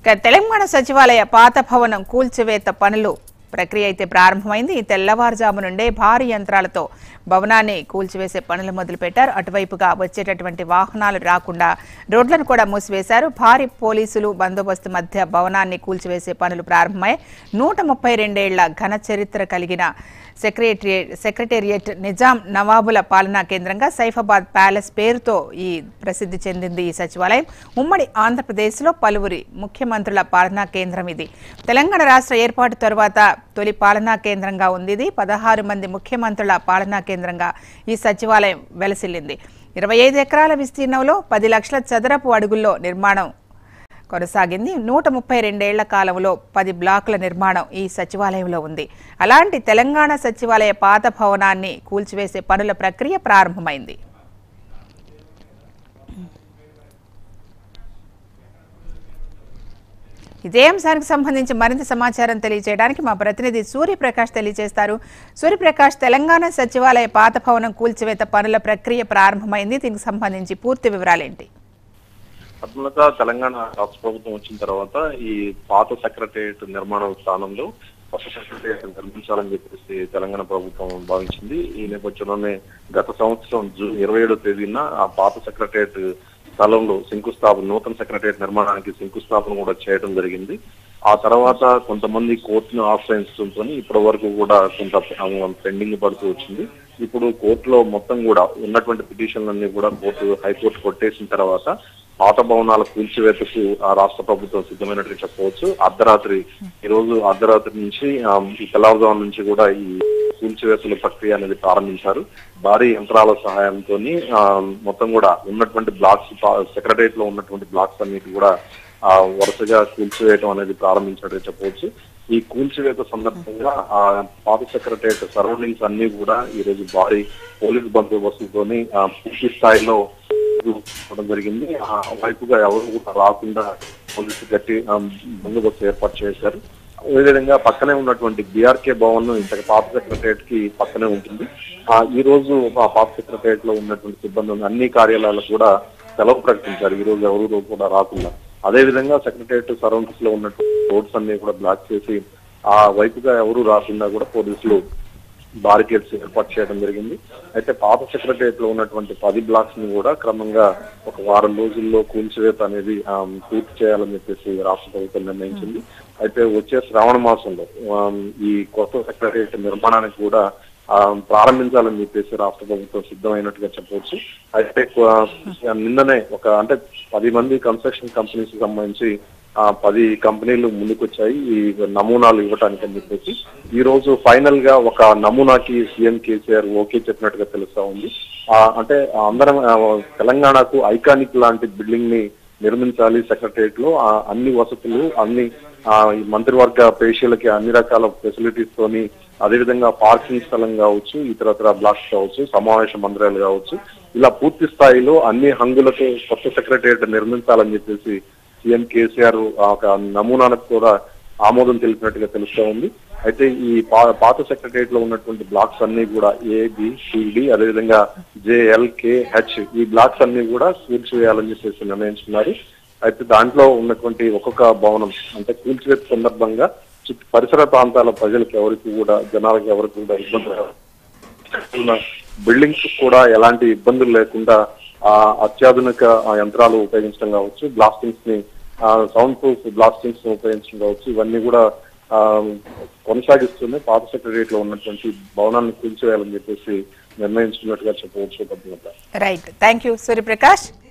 ఇక తెలంగాణ సచివాలయ పాత భవనం కూల్చివేత పనులు ప్రక్రియ అయితే ప్రారంభమైంది ఈ తెల్లవారుజాము నుండే భారీ యంత్రాలతో భవనాన్ని కూల్చివేసే పనులు మొదలుపెట్టారు అటువైపుగా వచ్చేటటువంటి వాహనాలు రాకుండా రోడ్లను కూడా మూసివేశారు భారీ పోలీసులు బందోబస్తు మధ్య భవనాన్ని కూల్చివేసే పనులు ప్రారంభమై నూట ముప్పై రెండేళ్ల ఘన చరిత్ర కలిగిన సెక్రటరియట్ సెక్రటేరియట్ నిజాం నవాబుల పాలనా కేంద్రంగా సైఫాబాద్ ప్యాలెస్ పేరుతో ఈ ప్రసిద్ధి చెందింది ఈ సచివాలయం ఉమ్మడి ఆంధ్రప్రదేశ్లో పలువురి ముఖ్యమంత్రుల పాలనా కేంద్రం ఇది తెలంగాణ రాష్ట్ర ఏర్పాటు తరువాత తొలి పాలనా కేంద్రంగా ఉంది ఇది పదహారు మంది ముఖ్యమంత్రుల పాలనా కేంద్రంగా ఈ సచివాలయం వెలసిల్లింది ఇరవై ఐదు ఎకరాల విస్తీర్ణంలో పది లక్షల చదరపు అడుగుల్లో నిర్మాణం కొనసాగింది నూట ముప్పై రెండేళ్ల కాలంలో పది బ్లాకుల నిర్మాణం ఈ సచివాలయంలో ఉంది అలాంటి తెలంగాణ సచివాలయ పాత భవనాన్ని కూల్చివేసే పనుల ప్రక్రియ ప్రారంభమైంది ఇదే అంశానికి సంబంధించి మరింత సమాచారం తెలియజేయడానికి మా ప్రతినిధి సూర్యప్రకాష్ తెలియజేస్తారు సూర్యప్రకాష్ తెలంగాణ సచివాలయ పాత భవనం కూల్చివేత పనుల ప్రక్రియ ప్రారంభమైంది దీనికి సంబంధించి పూర్తి వివరాలేంటి పద్మలత తెలంగాణ రాష్ట్ర ప్రభుత్వం వచ్చిన తర్వాత ఈ పాత సెక్రటరియట్ నిర్మాణ స్థానంలో కొత్త సెక్రటరియట్ నిర్మించాలని చెప్పేసి తెలంగాణ ప్రభుత్వం భావించింది ఈ నేపథ్యంలోనే గత సంవత్సరం జూన్ ఇరవై ఏడో తేదీన ఆ పాత సెక్రటరియట్ స్థలంలో శంకుస్థాపన నూతన సెక్రటరియట్ నిర్మాణానికి శంకుస్థాపన కూడా చేయడం జరిగింది ఆ తర్వాత కొంతమంది కోర్టును ఆశ్రయించడంతో ఇప్పటి వరకు కూడా కొంత పెండింగ్ పడుతూ వచ్చింది ఇప్పుడు కోర్టులో మొత్తం కూడా ఉన్నటువంటి పిటిషన్లన్నీ కూడా కోర్టు హైకోర్టు కొట్టేసిన తర్వాత పాత భవనాల కూల్చివేతకు ఆ రాష్ట్ర ప్రభుత్వం సిద్ధమైనట్టు చెప్పవచ్చు అర్ధరాత్రి ఈ రోజు అర్ధరాత్రి నుంచి ఆ, ఈ తెల్లవారుజాము నుంచి కూడా ఈ కూల్చివేతల ప్రక్రియ అనేది ప్రారంభించారు భారీ యంత్రాల సహాయంతో మొత్తం కూడా ఉన్నటువంటి బ్లాక్స్ సెక్రటరియట్ లో ఉన్నటువంటి బ్లాక్స్ అన్నిటి కూడా ఆ వరుసగా కూల్చివేయడం అనేది ప్రారంభించినట్టు చెప్పవచ్చు ఈ కూల్చివేత సందర్భంగా ఆ పాత సెక్రటరియట్ సరౌండింగ్స్ అన్ని కూడా ఈ రోజు భారీ పోలీస్ బందోబస్తుతోని ఆ, పూర్తి స్థాయిలో ఇవ్వడం జరిగింది ఆ వైపుగా ఎవరు కూడా రాకుండా పోలీసు గట్టి ఆ, బందోబస్తు ఏర్పాటు చేశారు అదేవిధంగా పక్కనే ఉన్నటువంటి బీఆర్కే భవన్ ఇంత పాత సెక్రటరియట్ కి పక్కనే ఉంటుంది ఆ ఈ రోజు ఆ పాత సెక్రటరియట్ లో ఉన్నటువంటి సిబ్బంది ఉన్న అన్ని కార్యాలయాలకు కూడా సెలవు ప్రకటించారు ఈ రోజు ఎవరు కూడా రాకుండా అదే విధంగా సెక్రటరియట్ సరౌండింగ్స్ లో ఉన్నటువంటి రోడ్స్ అన్ని కూడా బ్లాక్ చేసి ఆ వైపుగా ఎవరు రాకుండా కూడా పోలీసులు బారికేడ్స్ ఏర్పాటు చేయడం జరిగింది అయితే పాత సెక్రటరియట్ లో ఉన్నటువంటి పది బ్లాక్స్ ని కూడా క్రమంగా ఒక వారం రోజుల్లో కూల్చివేత అనేది ఆ, పూర్తి చేయాలని చెప్పేసి రాష్ట్ర ప్రభుత్వం నిర్ణయించింది అయితే వచ్చే శ్రావణ మాసంలో ఆ, ఈ కొత్త సెక్రటరియట్ నిర్మాణానికి కూడా ఆ, ప్రారంభించాలని చెప్పేసి రాష్ట్ర ప్రభుత్వం సిద్ధమైనట్టుగా చెప్పవచ్చు అయితే ఆ, నిన్ననే ఒక అంటే పది మంది కన్స్ట్రక్షన్ కంపెనీస్ కి సంబంధించి ఆ పది కంపెనీలు ముందుకొచ్చాయి ఈ నమూనాలు ఇవ్వటానికి అని చెప్పేసి ఈ రోజు ఫైనల్ గా ఒక నమూనాకి సీఎం కేసీఆర్ ఓకే చెప్పినట్టుగా తెలుస్తా ఉంది ఆ అంటే అందరం ఆ, తెలంగాణకు ఐకానిక్ లాంటి బిల్డింగ్ ని నిర్మించాలి సెక్రటరియట్ లో ఆ అన్ని వసతులు అన్ని ఆ, ఈ మంత్రివర్గ పేషీలకి అన్ని రకాల ఫెసిలిటీస్ తోని అదేవిధంగా పార్కింగ్ స్థలం కావచ్చు ఇతరత్ర బ్లాక్స్ కావచ్చు సమావేశ మందిరాలు కావచ్చు ఇలా పూర్తి స్థాయిలో అన్ని హంగులతో కొత్త సెక్రటరియట్ నిర్మించాలని చెప్పేసి సీఎం కేసీఆర్ ఆ ఒక నమూనాలకు కూడా ఆమోదం తెలిపినట్టుగా తెలుస్తా ఉంది అయితే ఈ పా- పాత సెక్రటరియట్ లో ఉన్నటువంటి బ్లాక్స్ అన్ని కూడా ఏ బి సిడి అదేవిధంగా జేఎల్కే హెచ్ ఈ బ్లాక్స్ అన్ని కూడా కూల్చివేయాలని చెప్పేసి నిర్ణయించుకున్నారు అయితే దాంట్లో ఉన్నటువంటి ఒక్కొక్క భవనం అంటే కూల్చివేత సందర్భంగా చుట్టూ పరిసర ప్రాంతాల ప్రజలకు ఎవరికి కూడా జనాలకు ఎవరికి కూడా ఇబ్బంది ఉన్న బిల్డింగ్స్ కూడా ఎలాంటి ఇబ్బందులు లేకుండా ఆ అత్యాధునిక ఆ యంత్రాలు ఉపయోగించడం కావచ్చు బ్లాస్టింగ్స్ ని సౌండ్ ప్రూఫ్ బ్లాస్టింగ్స్ ని ఉపయోగించడం కావచ్చు ఇవన్నీ కూడా ఆ, కొనసాగిస్తూనే పాత సెక్రటరియట్ లో ఉన్నటువంటి భవనాన్ని కూల్చివేయాలని చెప్పేసి నిర్ణయించుకున్నట్టుగా చెప్పవచ్చు పద్మత రైట్ థ్యాంక్ యూ సూర్యప్రకాష్